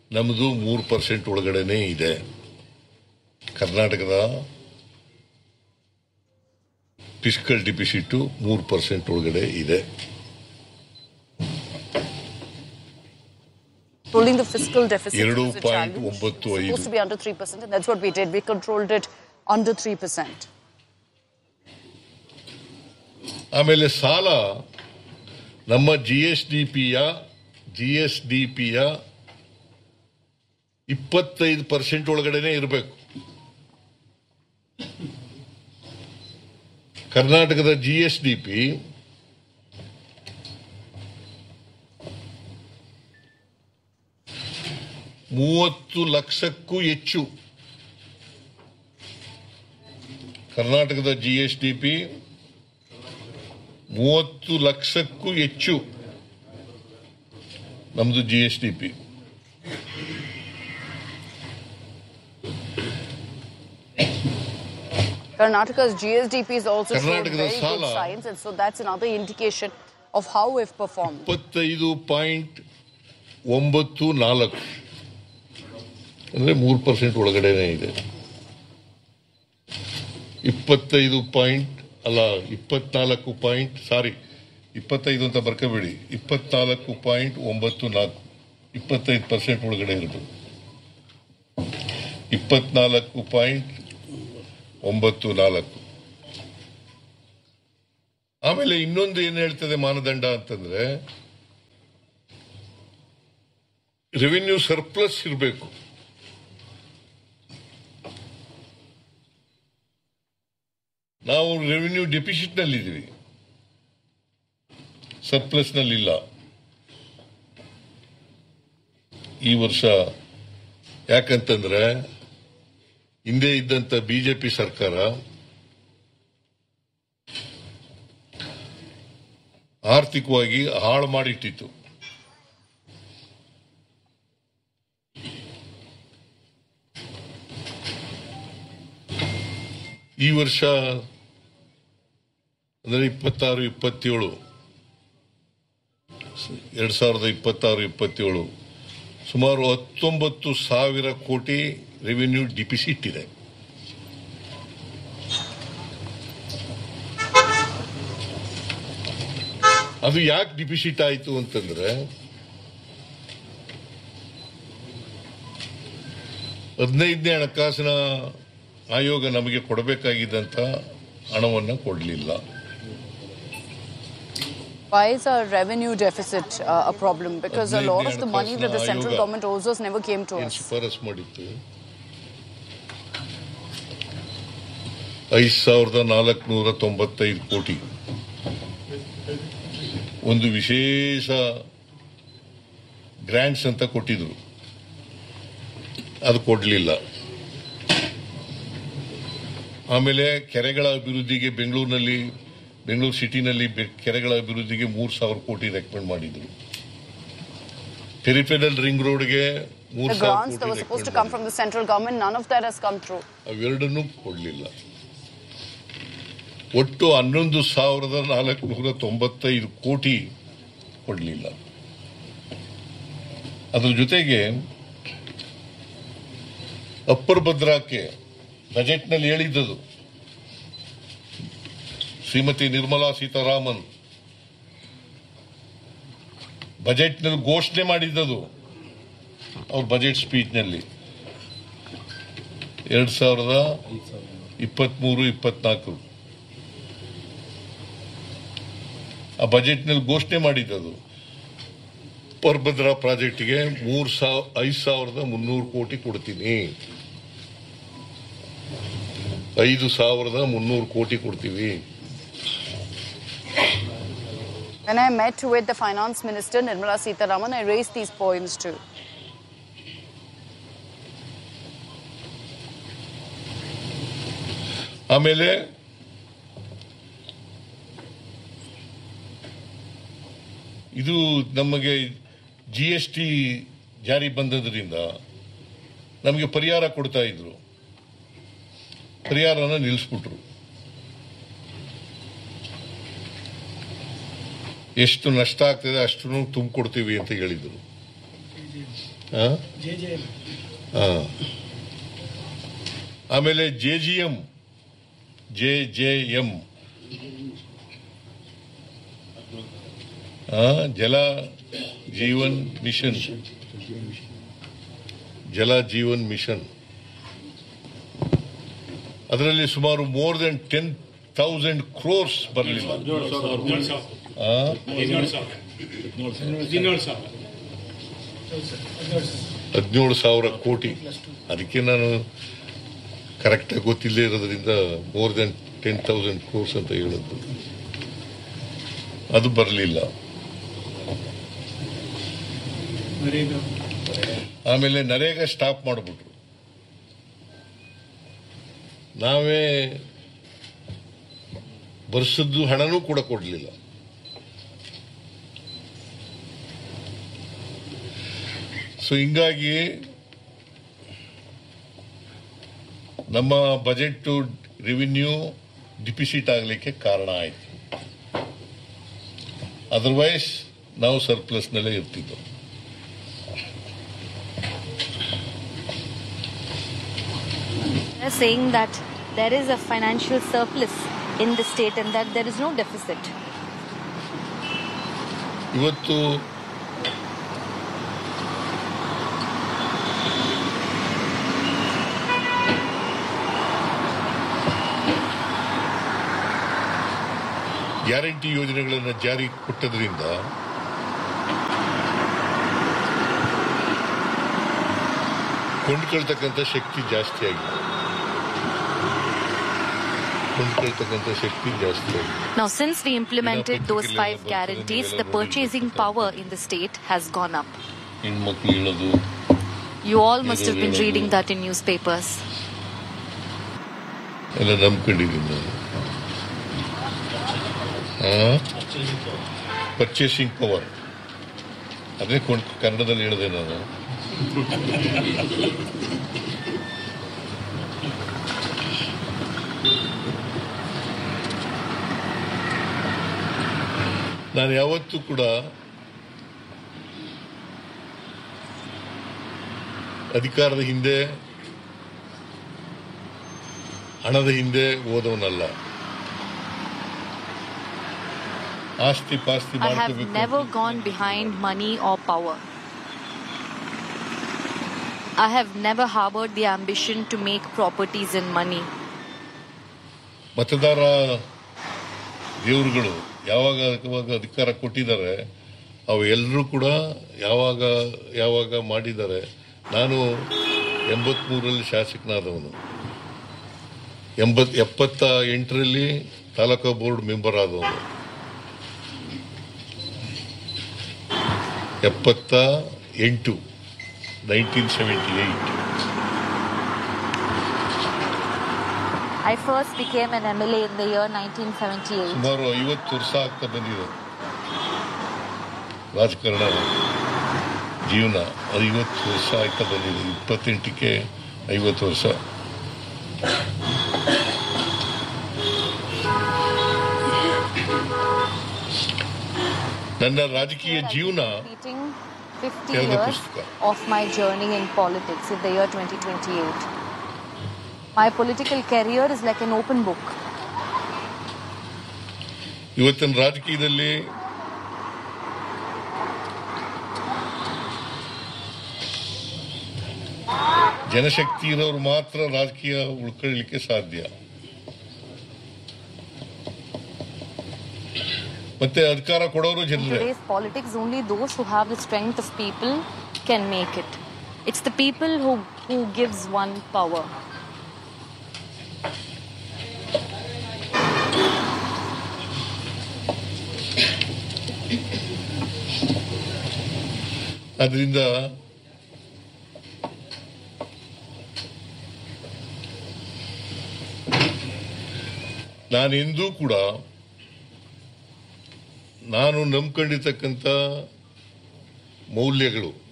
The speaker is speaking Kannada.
ನಮ್ಮದು ಮೂರು ಪರ್ಸೆಂಟ್ ಒಳಗಡೆನೆ ಇದೆ ಕರ್ನಾಟಕದ ಫಿಸಿಕಲ್ ಡಿಪಿಸಿಟ್ ಮೂರು ಪರ್ಸೆಂಟ್ ಒಳಗಡೆ ಇದೆ Controlling the fiscal deficit ಎರಡು was a ಪಾಯಿಂಟ್ challenge. ಒಂಬತ್ತು It's ಐದು. supposed to be under 3%, and that's what we did. We controlled it under 3%. ಆಮೇಲೆ ಸಾಲ ನಮ್ಮ ಜಿ ಎಸ್ ಡಿ ಪಿಯ ಜಿ ಎಸ್ ಡಿ ಪಿಯ ಇಪ್ಪತ್ತೈದು ಪರ್ಸೆಂಟ್ ಒಳಗಡೆನೆ ಇರಬೇಕು ಕರ್ನಾಟಕದ ಜಿ ಎಸ್ ಡಿ ಪಿ ಮೂವತ್ತು ಲಕ್ಷಕ್ಕೂ ಹೆಚ್ಚು ಕರ್ನಾಟಕದ ಜಿ ಎಸ್ ಡಿ ಪಿ ಮೂವತ್ತು ಲಕ್ಷಕ್ಕೂ ಹೆಚ್ಚು ನಮ್ದು G S D P Karnataka's GSDP is also showed Karnataka's very good ಸಾಲ- signs, and so that's another indication of how we've performed. ಇಪ್ಪತ್ತೈದು ಪಾಯಿಂಟ್ ಒಂಬತ್ತು ನಾಲ್ಕು ಅಂದ್ರೆ ಮೂರು ಪರ್ಸೆಂಟ್ ಒಳಗಡೆನೆ ಇದೆ ಇಪ್ಪತ್ತೈದು ಪಾಯಿಂಟ್ ಅಲ್ಲ ಇಪ್ಪತ್ನಾಲ್ಕು ಪಾಯಿಂಟ್ ಸಾರಿ ಇಪ್ಪತ್ತೈದು ಅಂತ ಬರ್ಕೋಬೇಡಿ ಇಪ್ಪತ್ನಾಲ್ಕು ಪಾಯಿಂಟ್ ಒಂಬತ್ತು ನಾಲ್ಕು ಇಪ್ಪತ್ತೈದು ಪರ್ಸೆಂಟ್ ಒಳಗಡೆ ಇರೋದು ಇಪ್ಪತ್ನಾಲ್ಕು ಪಾಯಿಂಟ್ ಒಂಬತ್ತು ನಾಲ್ಕು ಆಮೇಲೆ ಇನ್ನೊಂದು ಏನ್ ಹೇಳ್ತದೆ ಮಾನದಂಡ ಅಂತಂದ್ರೆ ರೆವಿನ್ಯೂ ಸರ್ಪ್ಲಸ್ ಇರಬೇಕು ನಾವು ರೆವಿನ್ಯೂ ಡೆಪಿಸಿಟ್ ನಲ್ಲಿದ್ದೀವಿ ಸರ್ಪ್ಲಸ್ ನಲ್ಲಿಲ್ಲ ಈ ವರ್ಷ ಯಾಕಂತಂದ್ರೆ ಹಿಂದೆ ಇದ್ದಂತ ಬಿಜೆಪಿ ಸರ್ಕಾರ ಆರ್ಥಿಕವಾಗಿ ಹಾಳು ಮಾಡಿಟ್ಟಿತ್ತು ಈ ವರ್ಷ ಅಂದ್ರೆ ಇಪ್ಪತ್ತಾರು ಇಪ್ಪತ್ತೇಳು ಎರಡ್ ಸಾವಿರದ ಇಪ್ಪತ್ತಾರು ಇಪ್ಪತ್ತೇಳು ಸುಮಾರು ಹತ್ತೊಂಬತ್ತು ಸಾವಿರ ಕೋಟಿ ರೆವಿನ್ಯೂ ಡಿಪಿಸಿಟ್ ಇದೆ ಅದು ಯಾಕೆ ಡಿಪಿಸಿಟ್ ಆಯಿತು ಅಂತಂದ್ರೆ ಹದಿನೈದನೇ ಹಣಕಾಸಿನ ಆಯೋಗ ನಮಗೆ ಕೊಡಬೇಕಾಗಿದ್ದಂತ ಹಣವನ್ನು ಕೊಡಲಿಲ್ಲ Why is our revenue deficit uh, a problem? Because a lot of the money that the central ಆಯೋಗ government owes us never came to ಏನು us. ಶಿಫಾರಸ್ ಮಾಡಿತ್ತು ಐದು ಸಾವಿರದ ನಾಲ್ಕುನೂರ ತೊಂಬತ್ತೈದು ಕೋಟಿ ಒಂದು ವಿಶೇಷ ಗ್ರಾಂಟ್ಸ್ ಅಂತ ಕೊಟ್ಟಿದ್ರು ಅದು ಕೊಡಲಿಲ್ಲ ಆಮೇಲೆ ಕೆರೆಗಳ ಅಭಿವೃದ್ಧಿಗೆ ಬೆಂಗಳೂರಿನಲ್ಲಿ ಬೆಂಗಳೂರು ಸಿಟಿನಲ್ಲಿ ಬೆ- ಕೆರೆಗಳ ಅಭಿವೃದ್ಧಿಗೆ ಮೂರು ಸಾವಿರ ಕೋಟಿ ರೆಕಮೆಂಡ್ ಮಾಡಿದ್ರು ಪೆರಿಫೆರಲ್ ರಿಂಗ್ ರೋಡ್ಗೆ ಮೂರು The ಸಾವಿರ grants that ಕೋಟಿ were supposed to recommend come from the central government, none of that has come through. ಅವೆರಡನ್ನೂ ಕೊಡಲಿಲ್ಲ ಒಟ್ಟು ಹನ್ನೊಂದು ಸಾವಿರದ ನಾಲ್ಕುನೂರ ತೊಂಬತ್ತೈದು ಕೋಟಿ ಕೊಡಲಿಲ್ಲ ಅದ್ರ ಜೊತೆಗೆ ಅಪ್ಪರ್ ಭದ್ರಾಕ್ಕೆ ಬಜೆಟ್ನಲ್ಲಿ ಹೇಳಿದ್ದದು ಶ್ರೀಮತಿ ನಿರ್ಮಲಾ ಸೀತಾರಾಮನ್ ಬಜೆಟ್ನಲ್ಲಿ ಘೋಷಣೆ ಮಾಡಿದ್ದದು ಅವ್ರ ಬಜೆಟ್ ಸ್ಪೀಚ್ನಲ್ಲಿ ಎರಡ್ ಸಾವಿರದ ಇಪ್ಪತ್ಮೂರು ಇಪ್ಪತ್ನಾಲ್ಕು ಆ ಬಜೆಟ್ನಲ್ಲಿ ಘೋಷಣೆ ಮಾಡಿದ್ದದು ಪರ್ಭದ್ರಾ ಪ್ರಾಜೆಕ್ಟ್ಗೆ ಮೂರ್ ಸಾವಿರ ಐದು ಸಾವಿರದ ಮುನ್ನೂರು ಕೋಟಿ ಕೊಡ್ತೀನಿ ಐದು ಸಾವಿರದ ಮುನ್ನೂರು ಕೋಟಿ ಕೊಡ್ತೀವಿ When I met with the finance minister, Nirmala Sitaraman, I raised these points too. ಆಮೇಲೆ ಇದು ನಮಗೆ ಜಿ ಎಸ್ ಟಿ ಜಾರಿ ಬಂದದ್ರಿಂದ ನಮಗೆ ಪರಿಹಾರ ಕೊಡ್ತಾ ಇದ್ರು ಪರಿಹಾರನ ನಿಲ್ಲಿಸ್ಬಿಟ್ರು ಎಷ್ಟು ನಷ್ಟ ಆಗ್ತದೆ ಅಷ್ಟನ್ನು ತುಂಬಿಕೊಡ್ತೀವಿ ಅಂತ ಹೇಳಿದ್ರು ಆ? ಆ. ಆಮೇಲೆ J G M J J M Jal Jeevan mission Jal Jeevan mission ಅದರಲ್ಲಿ ಸುಮಾರು more than ten thousand crores ಬರಲಿಲ್ಲ ಹದಿನೇಳು ಸಾವಿರ ಕೋಟಿ ಅದಕ್ಕೆ ನಾನು ಕರೆಕ್ಟಾಗಿ ಗೊತ್ತಿಲ್ಲದೆ ಇರೋದ್ರಿಂದ more than ten thousand crores ಅಂತ ಹೇಳಿದ್ದು ಅದು ಬರಲಿಲ್ಲ ಆಮೇಲೆ ನರೇಗಾ ಸ್ಟಾಪ್ ಮಾಡಿಬಿಟ್ರು ನಾವೇ ಬರ್ಸದ್ದು ಹಣನೂ ಕೂಡ ಕೊಡಲಿಲ್ಲ ಸೊ ಹಿಂಗಾಗಿ ನಮ್ಮ ಬಜೆಟ್ ರೆವಿನ್ಯೂ ಡಿಪಿಸಿಟ್ ಆಗಲಿಕ್ಕೆ ಕಾರಣ ಆಯಿತು ಅದರ್ವೈಸ್ ನಾವು ಸರ್ಪ್ಲಸ್ನಲ್ಲೇ ಇರ್ತಿದ್ದೋ They're saying that there is a financial surplus in the state and that there is no deficit. ಇವತ್ತು ಗ್ಯಾರಂಟಿ ಯೋಜನೆಗಳನ್ನು ಜಾರಿ ಕೊಟ್ಟದ್ರಿಂದ ಕೊಂಡ್ಕೊಳ್ತಕ್ಕಂಥ ಶಕ್ತಿ ಜಾಸ್ತಿ ಆಗಿದೆ ಕೊಂಡ್ಕೊಳ್ತಕ್ಕಂಥ ಶಕ್ತಿ ಜಾಸ್ತಿ ಆಗಿದೆ Now, since we implemented those five guarantees, the purchasing power in the state has gone up. ಹೆಣ್ಮಕ್ಳು ಹೇಳೋದು You all must have been reading that in newspapers. ಎಲ್ಲ ನಂಬ್ಕೊಂಡಿದ್ದೀನಿ ನಾನು ಪರ್ಚೇಸಿಂಗ್ ಪವರ್ ಅದೇ ಕೊಂಡ್ ಕನ್ನಡದಲ್ಲಿ ಹೇಳಿದೆ ನಾನು ನಾನು ಯಾವತ್ತೂ ಕೂಡ ಅಧಿಕಾರದ ಹಿಂದೆ ಹಣದ ಹಿಂದೆ ಓದವನಲ್ಲ ಆಸ್ತಿ ಪಾಸ್ತಿ I have ಮಾಡ್ಕೋಬೇಕು never gone behind money or power. I have never harbored the ambition to make properties and money. ಮತದಾರ ದೇವರುಗಳು ಯಾವಾಗ ಯಾವಾಗ ಅಧಿಕಾರ ಕೊಟ್ಟಿದ್ದಾರೆ ಅವು ಎಲ್ಲರೂ ಕೂಡ ಯಾವಾಗ ಯಾವಾಗ ಮಾಡಿದ್ದಾರೆ ನಾನು ಎಂಬತ್ಮೂರರಲ್ಲಿ ಶಾಸಕನಾದವನು ಎಂಬತ್ ಎಪ್ಪತ್ತ ಎಂಟರಲ್ಲಿ ತಾಲೂಕಾ ಬೋರ್ಡ್ ಮೆಂಬರ್ ಆದವನು ಎಪ್ಪತ್ತ ಎಂಟು nineteen seventy eight I first became an MLA in the year 1978. ಸುಮಾರು ಐವತ್ತು ವರ್ಷ ಆಗ್ತಾ ಬಂದಿದೆ ರಾಜಕಾರಣ ಜೀವನ ಐವತ್ತು ವರ್ಷ ಆಗ್ತಾ ಬಂದಿದೆ ಇಪ್ಪತ್ತೆಂಟಕ್ಕೆ ಐವತ್ತು ವರ್ಷ ನನ್ನ ರಾಜಕೀಯ ಜೀವನ Completing 50 ತೆರೆದ years ಪುಸ್ತಕ. of my journey in politics in the year 2028. My political career is like an open book. ಇವತ್ತಿನ ರಾಜಕೀಯದಲ್ಲಿ ಜನಶಕ್ತಿ ಇರೋರು ಮಾತ್ರ ರಾಜಕೀಯ ಉಳ್ಕೊಳ್ಳಿಕ್ಕೆ ಸಾಧ್ಯ ಮತ್ತೆ ಅಧಿಕಾರ ಕೊಡೋರು In ಜನರೇ today's politics, only those who have the strength of people can make it. It's the people who, who gives one power. ಅದರಿಂದ ನಾನೆಂದೂ ಕೂಡ ನಾನು ನಂಬ್ಕೊಂಡಿರ್ತಕ್ಕಂಥ ಮೌಲ್ಯಗಳು